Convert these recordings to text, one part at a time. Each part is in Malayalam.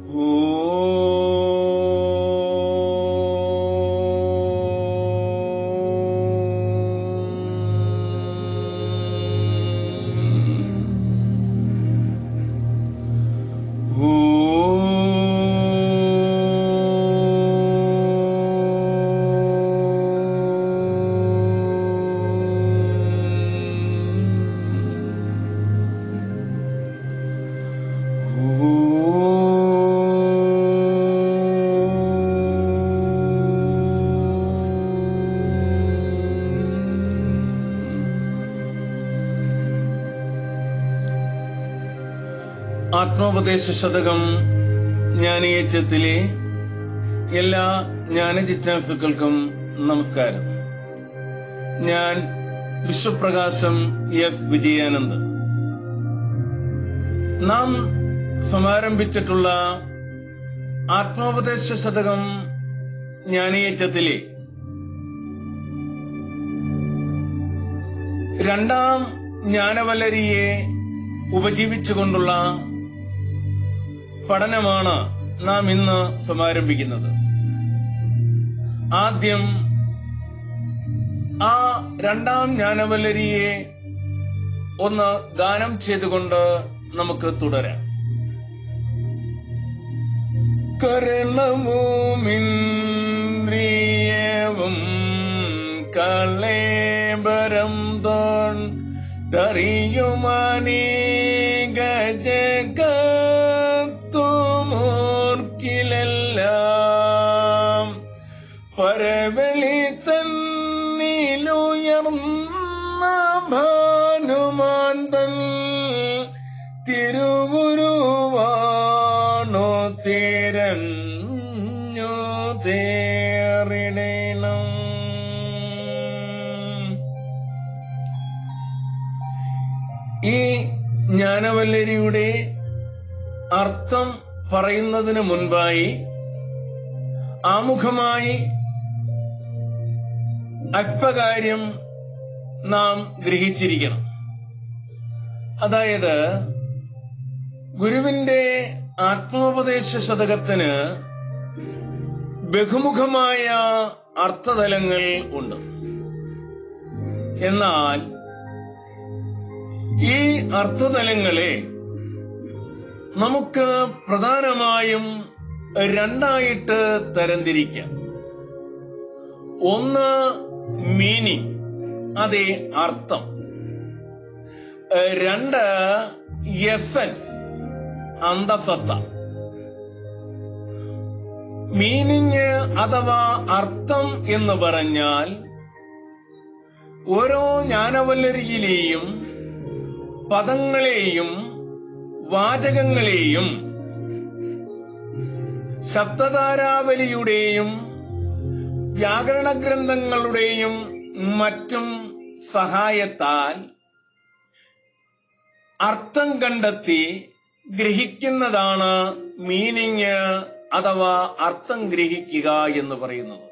ആത്മോപദേശ ശതകം ജ്ഞാനയേറ്റത്തിലെ എല്ലാ ജ്ഞാനജിജ്ഞാസുക്കൾക്കും നമസ്കാരം ഞാൻ വിശ്വപ്രകാശം എസ് വിജയാനന്ദ് നാം സമാരംഭിച്ചിട്ടുള്ള ആത്മോപദേശ ശതകം ജ്ഞാനയേറ്റത്തിലെ രണ്ടാം ജ്ഞാനവല്ലരിയെ ഉപജീവിച്ചുകൊണ്ടുള്ള പഠനമാണ് നാം ഇന്ന് സമാരംഭിക്കുന്നത് ആദ്യം ആ രണ്ടാം ജ്ഞാനവല്ലരിയെ ഒന്ന് ഗാനം ചെയ്തുകൊണ്ട് നമുക്ക് തുടരാം കരണവുമിന്ദ്രിയവും കളേബരം തോൺ തറിയുമാനീക ജഗത്തുമോർക്കിലെല്ലാം പരവളി തന്നിലുയർന്ന ഭാനുമാന്തൻ തിരുവുരുവാണോ തിരഞ്ഞു തേറിടണം ഈ ജ്ഞാനവല്ലരിയുടെ അർത്ഥം പറയുന്നതിന് മുൻപായി ആമുഖമായി അല്പകാര്യം നാം ഗ്രഹിച്ചിരിക്കണം അതായത് ഗുരുവിന്റെ ആത്മോപദേശ ശതകത്തിന് ബഹുമുഖമായ അർത്ഥതലങ്ങൾ ഉണ്ട് എന്നാൽ ഈ അർത്ഥതലങ്ങളെ നമുക്ക് പ്രധാനമായും രണ്ടായിട്ട് തരംതിരിക്കാം ഒന്ന് മീനിങ് അതെ അർത്ഥം രണ്ട് എസൻസ് അന്തസത്ത മീനിങ് അഥവാ അർത്ഥം എന്ന് പറഞ്ഞാൽ ഓരോ ജ്ഞാനവല്ലരിയിലെയും പദങ്ങളെയും വാചകങ്ങളെയും ശബ്ദധാരാവലിയുടെയും വ്യാകരണ ഗ്രന്ഥങ്ങളുടെയും മറ്റും സഹായത്താൽ അർത്ഥം കണ്ടെത്തി ഗ്രഹിക്കുന്നതാണ് മീനിങ് അഥവാ അർത്ഥം ഗ്രഹിക്കുക എന്ന് പറയുന്നത്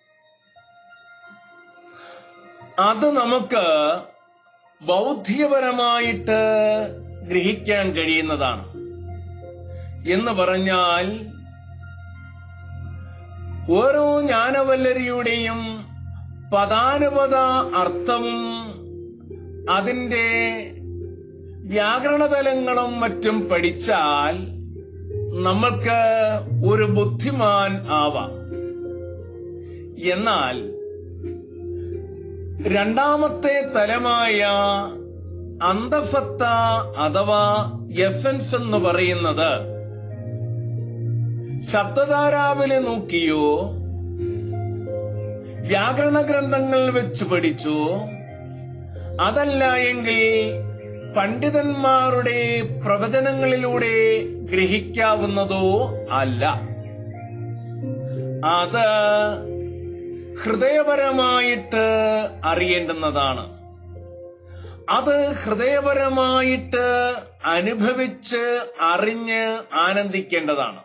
അത് നമുക്ക് ബൗദ്ധികപരമായിട്ട് ഗ്രഹിക്കാൻ കഴിയുന്നതാണ് എന്ന് പറഞ്ഞാൽ ഓരോ ജ്ഞാനവല്ലരിയുടെയും പദാനുപത അർത്ഥവും അതിന്റെ വ്യാകരണതലങ്ങളും മറ്റും പഠിച്ചാൽ നമ്മൾക്ക് ഒരു ബുദ്ധിമാൻ ആവാം എന്നാൽ രണ്ടാമത്തെ തലമായ അന്തസത്ത അഥവാ എസൻസ് എന്ന് പറയുന്നത് ശബ്ദധാരാവിലെ നോക്കിയോ വ്യാകരണ ഗ്രന്ഥങ്ങൾ വെച്ച് പഠിച്ചോ അതല്ല എങ്കിൽ പണ്ഡിതന്മാരുടെ പ്രവചനങ്ങളിലൂടെ ഗ്രഹിക്കാവുന്നതോ അല്ല അത് ഹൃദയപരമായിട്ട് അറിയേണ്ടുന്നതാണ് അത് ഹൃദയപരമായിട്ട് അനുഭവിച്ച് അറിഞ്ഞ് ആനന്ദിക്കേണ്ടതാണ്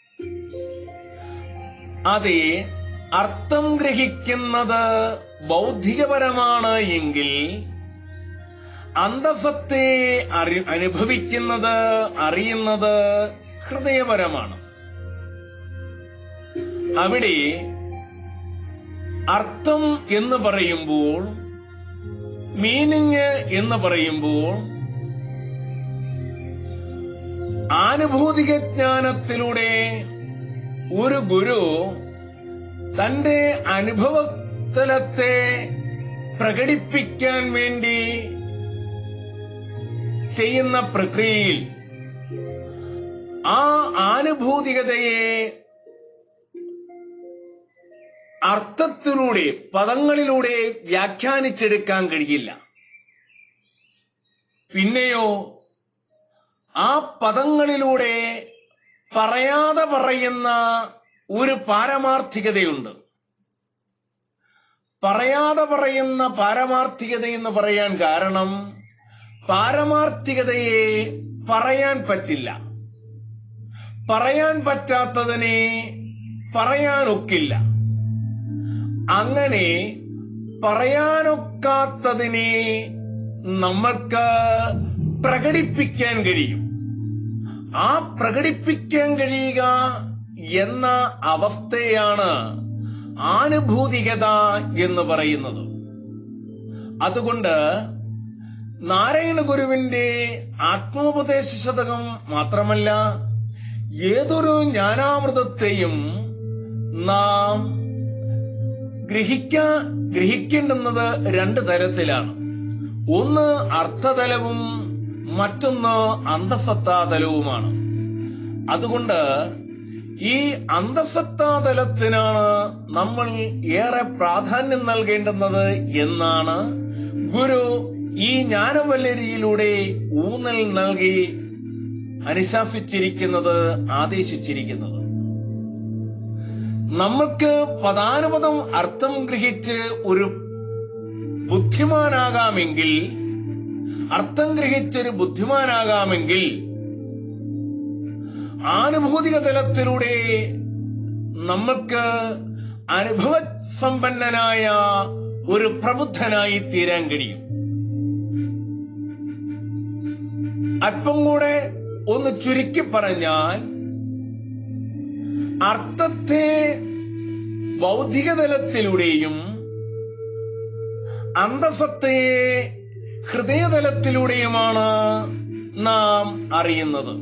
അതെ അർത്ഥം ഗ്രഹിക്കുന്നത് ബൗദ്ധികപരമാണ് എങ്കിൽ അന്തസത്തെ അറി അനുഭവിക്കുന്നത് അറിയുന്നത് ഹൃദയപരമാണ് അവിടെ അർത്ഥം എന്ന് പറയുമ്പോൾ മീനിങ് എന്ന് പറയുമ്പോൾ ആനുഭൂതിക ജ്ഞാനത്തിലൂടെ ഒരു ഗുരു തന്റെ അനുഭവസ്ഥലത്തെ പ്രകടിപ്പിക്കാൻ വേണ്ടി ചെയ്യുന്ന പ്രക്രിയയിൽ ആ ആനുഭൂതികതയെ അർത്ഥത്തിലൂടെ പദങ്ങളിലൂടെ വ്യാഖ്യാനിച്ചെടുക്കാൻ കഴിയില്ല പിന്നെയോ ആ പദങ്ങളിലൂടെ പറയാതെ പറയുന്ന ഒരു പാരമാർത്ഥികതയുണ്ട് പറയാതെ പറയുന്ന പാരമാർത്ഥികത എന്ന് പറയാൻ കാരണം പാരമാർത്ഥികതയെ പറയാൻ പറ്റില്ല പറയാൻ പറ്റാത്തതിനെ പറയാനൊക്കില്ല അങ്ങനെ പറയാനൊക്കാത്തതിനെ നമ്മൾക്ക് പ്രകടിപ്പിക്കാൻ കഴിയും ആ പ്രകടിപ്പിക്കാൻ കഴിയുക എന്ന അവസ്ഥയാണ് ആനുഭൂതികത എന്ന് പറയുന്നത് അതുകൊണ്ട് നാരായണ ഗുരുവിന്റെ ആത്മോപദേശ ശതകം മാത്രമല്ല ഏതൊരു ജ്ഞാനാമൃതത്തെയും നാം ഗ്രഹിക്കാ ഗ്രഹിക്കേണ്ടുന്നത് രണ്ട് തരത്തിലാണ് ഒന്ന് അർത്ഥതലവും മറ്റൊന്ന് അന്തസത്താതലവുമാണ് അതുകൊണ്ട് ഈ അന്തസത്താതലത്തിനാണ് നമ്മൾ ഏറെ പ്രാധാന്യം നൽകേണ്ടുന്നത് എന്നാണ് ഗുരു ഈ ജ്ഞാനവല്ലരിയിലൂടെ ഊന്നൽ നൽകി അനുശാസിച്ചിരിക്കുന്നത് ആദേശിച്ചിരിക്കുന്നത് നമ്മൾക്ക് പദാനുപദം അർത്ഥം ഗ്രഹിച്ച് ഒരു ബുദ്ധിമാനാകാമെങ്കിൽ അർത്ഥം ഗ്രഹിച്ചൊരു ബുദ്ധിമാനാകാമെങ്കിൽ ആനുഭൂതിക തലത്തിലൂടെ നമ്മൾക്ക് അനുഭവ സമ്പന്നനായ ഒരു പ്രബുദ്ധനായി തീരാൻ കഴിയും അല്പം കൂടെ ഒന്ന് ചുരുക്കി പറഞ്ഞാൽ അർത്ഥത്തെ ബൗദ്ധിക തലത്തിലൂടെയും അന്തസത്തയെ ഹൃദയതലത്തിലൂടെയുമാണ് നാം അറിയുന്നത്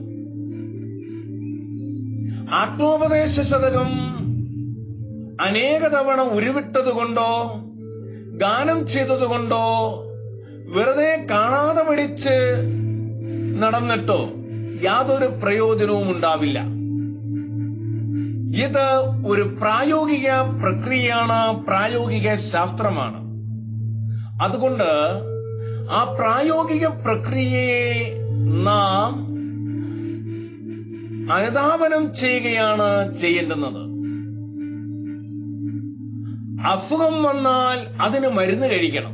ആത്മോപദേശ ശതകം അനേക തവണ ഉരുവിട്ടതുകൊണ്ടോ ഗാനം ചെയ്തതുകൊണ്ടോ വെറുതെ കാണാതെ പഠിച്ച് നടന്നിട്ടോ യാതൊരു പ്രയോജനവും ഉണ്ടാവില്ല ഇത് ഒരു പ്രായോഗിക പ്രക്രിയയാണ് പ്രായോഗിക ശാസ്ത്രമാണ് അതുകൊണ്ട് ആ പ്രായോഗിക പ്രക്രിയയെ നാം അനുധാവനം ചെയ്യുകയാണ് ചെയ്യേണ്ടുന്നത് അസുഖം വന്നാൽ അതിന് മരുന്ന് കഴിക്കണം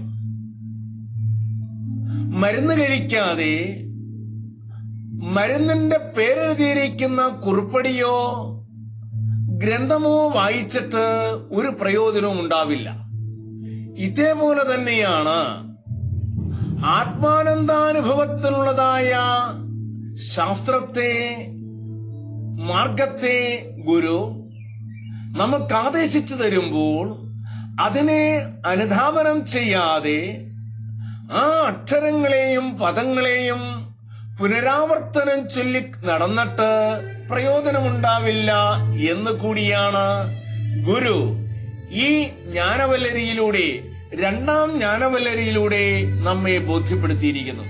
മരുന്ന് കഴിക്കാതെ മരുന്നിന്റെ പേരെഴുതിയിരിക്കുന്ന കുറിപ്പടിയോ ഗ്രന്ഥമോ വായിച്ചിട്ട് ഒരു പ്രയോജനവും ഉണ്ടാവില്ല ഇതേപോലെ തന്നെയാണ് ആത്മാനന്ദാനുഭവത്തിനുള്ളതായ ശാസ്ത്രത്തെ മാർഗത്തെ ഗുരു നമുക്ക് ആദേശിച്ചു തരുമ്പോൾ അതിനെ അനുധാവനം ചെയ്യാതെ ആ അക്ഷരങ്ങളെയും പദങ്ങളെയും പുനരാവർത്തനം ചൊല്ലി നടന്നിട്ട് പ്രയോജനമുണ്ടാവില്ല എന്ന് കൂടിയാണ് ഗുരു ഈ ജ്ഞാനവല്ലരിയിലൂടെ രണ്ടാം ജ്ഞാനവല്ലരിയിലൂടെ നമ്മെ ബോധ്യപ്പെടുത്തിയിരിക്കുന്നത്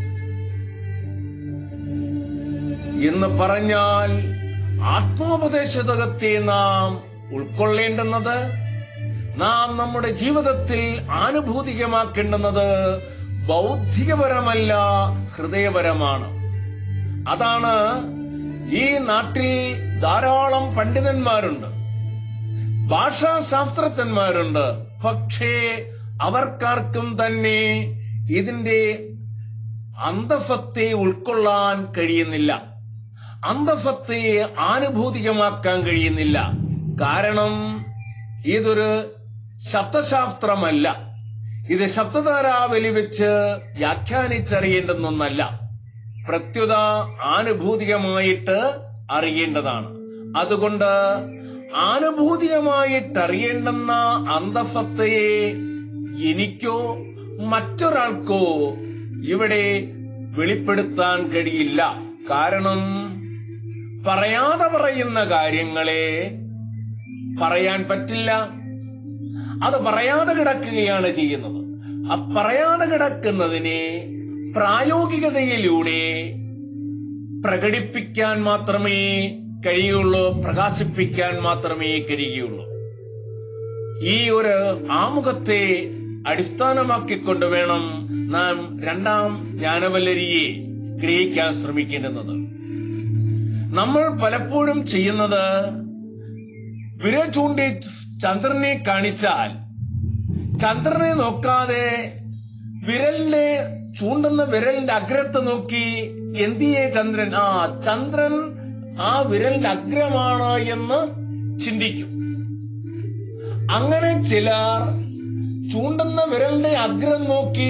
എന്ന് പറഞ്ഞാൽ ആത്മോപദേശതകത്തെ നാം ഉൾക്കൊള്ളേണ്ടുന്നത് നാം നമ്മുടെ ജീവിതത്തിൽ ആനുഭൂതികമാക്കേണ്ടുന്നത് ബൗദ്ധികപരമല്ല ഹൃദയപരമാണ് അതാണ് ഈ നാട്ടിൽ ധാരാളം പണ്ഡിതന്മാരുണ്ട് ഭാഷാശാസ്ത്രജ്ഞന്മാരുണ്ട് പക്ഷേ അവർക്കാർക്കും തന്നെ ഇതിന്റെ അന്തസത്തെ ഉൾക്കൊള്ളാൻ കഴിയുന്നില്ല അന്തസത്തയെ ആനുഭൂതികമാക്കാൻ കഴിയുന്നില്ല കാരണം ഇതൊരു ശബ്ദശാസ്ത്രമല്ല ഇത് ശബ്ദധാരാവലി വെച്ച് വ്യാഖ്യാനിച്ചറിയേണ്ടുന്നൊന്നല്ല പ്രത്യുത ആനുഭൂതികമായിട്ട് അറിയേണ്ടതാണ് അതുകൊണ്ട് ആനുഭൂതികമായിട്ടറിയേണ്ടുന്ന അന്തസത്തയെ എനിക്കോ മറ്റൊരാൾക്കോ ഇവിടെ വെളിപ്പെടുത്താൻ കഴിയില്ല കാരണം പറയാതെ പറയുന്ന കാര്യങ്ങളെ പറയാൻ പറ്റില്ല അത് പറയാതെ കിടക്കുകയാണ് ചെയ്യുന്നത് ആ പറയാതെ കിടക്കുന്നതിനെ പ്രായോഗികതയിലൂടെ പ്രകടിപ്പിക്കാൻ മാത്രമേ കഴിയുള്ളൂ പ്രകാശിപ്പിക്കാൻ മാത്രമേ കഴിയുള്ളൂ ഈ ഒരു ആമുഖത്തെ അടിസ്ഥാനമാക്കിക്കൊണ്ട് വേണം നാം രണ്ടാം ജ്ഞാനവല്ലരിയെ ഗ്രഹിക്കാൻ ശ്രമിക്കേണ്ടുന്നത് നമ്മൾ പലപ്പോഴും ചെയ്യുന്നത് വിരൽ ചൂണ്ടി ചന്ദ്രനെ കാണിച്ചാൽ ചന്ദ്രനെ നോക്കാതെ വിരലിന്റെ ചൂണ്ടുന്ന വിരലിന്റെ അഗ്രത്തെ നോക്കി എന്തിയെ ചന്ദ്രൻ ആ ചന്ദ്രൻ ആ വിരലിന്റെ അഗ്രമാണ് എന്ന് ചിന്തിക്കും അങ്ങനെ ചിലർ ചൂണ്ടുന്ന വിരലിന്റെ അഗ്രം നോക്കി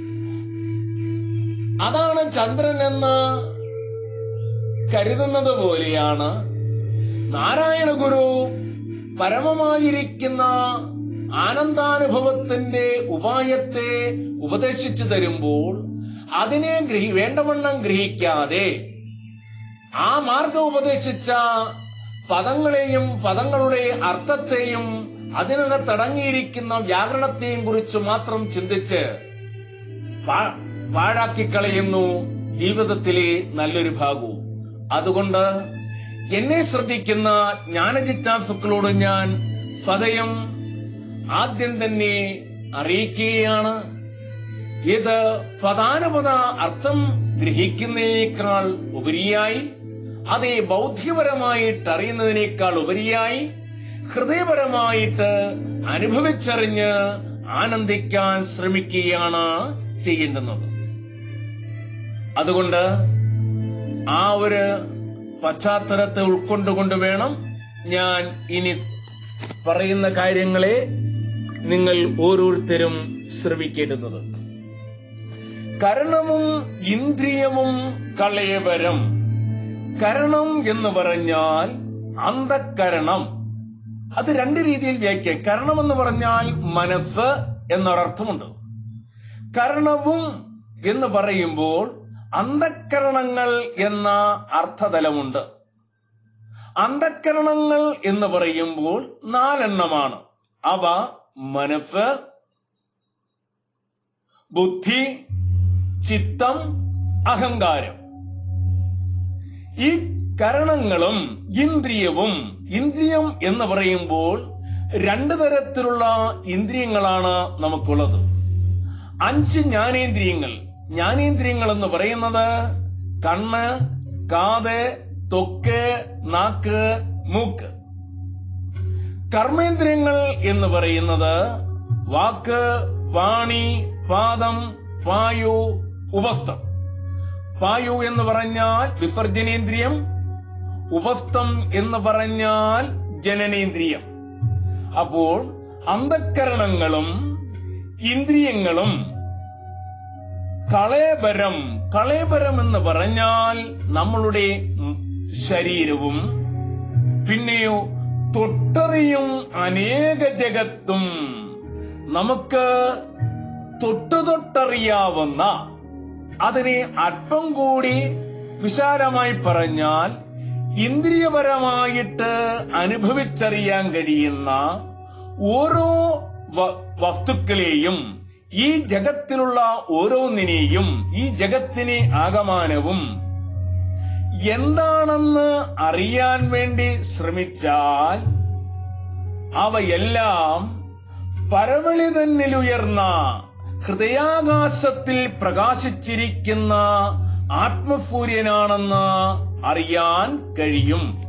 അതാണ് ചന്ദ്രൻ എന്ന് കരുതുന്നത് പോലെയാണ് നാരായണ ഗുരു പരമമായിരിക്കുന്ന ആനന്ദാനുഭവത്തിന്റെ ഉപായത്തെ ഉപദേശിച്ചു തരുമ്പോൾ അതിനെ ഗ്രഹി വേണ്ടവണ്ണം ഗ്രഹിക്കാതെ ആ മാർഗം ഉപദേശിച്ച പദങ്ങളെയും പദങ്ങളുടെ അർത്ഥത്തെയും അതിനകത്തടങ്ങിയിരിക്കുന്ന വ്യാകരണത്തെയും കുറിച്ച് മാത്രം ചിന്തിച്ച് പാ- പാഴാക്കിക്കളയുന്നു ജീവിതത്തിലെ നല്ലൊരു ഭാഗവും അതുകൊണ്ട് എന്നെ ശ്രദ്ധിക്കുന്ന ജ്ഞാനജിജ്ഞാസുക്കളോട് ഞാൻ സദയം ആദ്യം തന്നെ അറിയിക്കുകയാണ് ഇത് പദാനുപത അർത്ഥം ഗ്രഹിക്കുന്നതിനേക്കാൾ ഉപരിയായി അതേ ബൗദ്ധ്യപരമായിട്ട് അറിയുന്നതിനേക്കാൾ ഉപരിയായി ഹൃദയപരമായിട്ട് അനുഭവിച്ചറിഞ്ഞ് ആനന്ദിക്കാൻ ശ്രമിക്കുകയാണ് ചെയ്യേണ്ടുന്നത് അതുകൊണ്ട് ആ ഒരു പശ്ചാത്തലത്തെ ഉൾക്കൊണ്ടുകൊണ്ട് വേണം ഞാൻ ഇനി പറയുന്ന കാര്യങ്ങളെ നിങ്ങൾ ഓരോരുത്തരും ശ്രവിക്കേണ്ടുന്നത് കരണവും ഇന്ദ്രിയവും കളയവരം കരണം എന്ന് പറഞ്ഞാൽ അന്ധക്കരണം അത് രണ്ട് രീതിയിൽ വ്യാഖ്യാനം കരണം എന്ന് പറഞ്ഞാൽ മനസ്സ് എന്നൊരർത്ഥമുണ്ട് കരണവും എന്ന് പറയുമ്പോൾ അന്ധക്കരണങ്ങൾ എന്ന അർത്ഥതലമുണ്ട് അന്ധക്കരണങ്ങൾ എന്ന് പറയുമ്പോൾ നാലെണ്ണമാണ് അവ മനസ്സ് ബുദ്ധി ചിത്തം അഹങ്കാരം ഈ കരണങ്ങളും ഇന്ദ്രിയവും ഇന്ദ്രിയം എന്ന് പറയുമ്പോൾ രണ്ട് തരത്തിലുള്ള ഇന്ദ്രിയങ്ങളാണ് നമുക്കുള്ളത് അഞ്ച് ജ്ഞാനേന്ദ്രിയങ്ങൾ ജ്ഞാനേന്ദ്രിയങ്ങൾ എന്ന് പറയുന്നത് കണ്ണ് കാത് തൊക്ക് നാക്ക് മൂക്ക് കർമ്മേന്ദ്രിയങ്ങൾ എന്ന് പറയുന്നത് വാക്ക് പാണി പാദം പായു ഉപസ്ഥം പായു എന്ന് പറഞ്ഞാൽ വിസർജനേന്ദ്രിയം ഉപസ്ഥം എന്ന് പറഞ്ഞാൽ ജനനേന്ദ്രിയം അപ്പോൾ അന്ധക്കരണങ്ങളും ഇന്ദ്രിയങ്ങളും കളേബരം കളേബരം എന്ന് പറഞ്ഞാൽ നമ്മളുടെ ശരീരവും പിന്നെയോ തൊട്ടറിയും അനേക ജഗത്തും നമുക്ക് തൊട്ടു തൊട്ടറിയാവുന്ന അതിനെ അല്പം കൂടി വിശാലമായി പറഞ്ഞാൽ ഇന്ദ്രിയപരമായിട്ട് അനുഭവിച്ചറിയാൻ കഴിയുന്ന ഓരോ വ- വസ്തുക്കളെയും ഈ ജഗത്തിലുള്ള ഓരോന്നിനെയും ഈ ജഗത്തിനെ ആകമാനവും എന്താണെന്ന് അറിയാൻ വേണ്ടി ശ്രമിച്ചാൽ അവയെല്ലാം പരവളി തന്നിലുയർന്ന ഹൃദയാകാശത്തിൽ പ്രകാശിച്ചിരിക്കുന്ന ആത്മസൂര്യനാണെന്ന് അറിയാൻ കഴിയും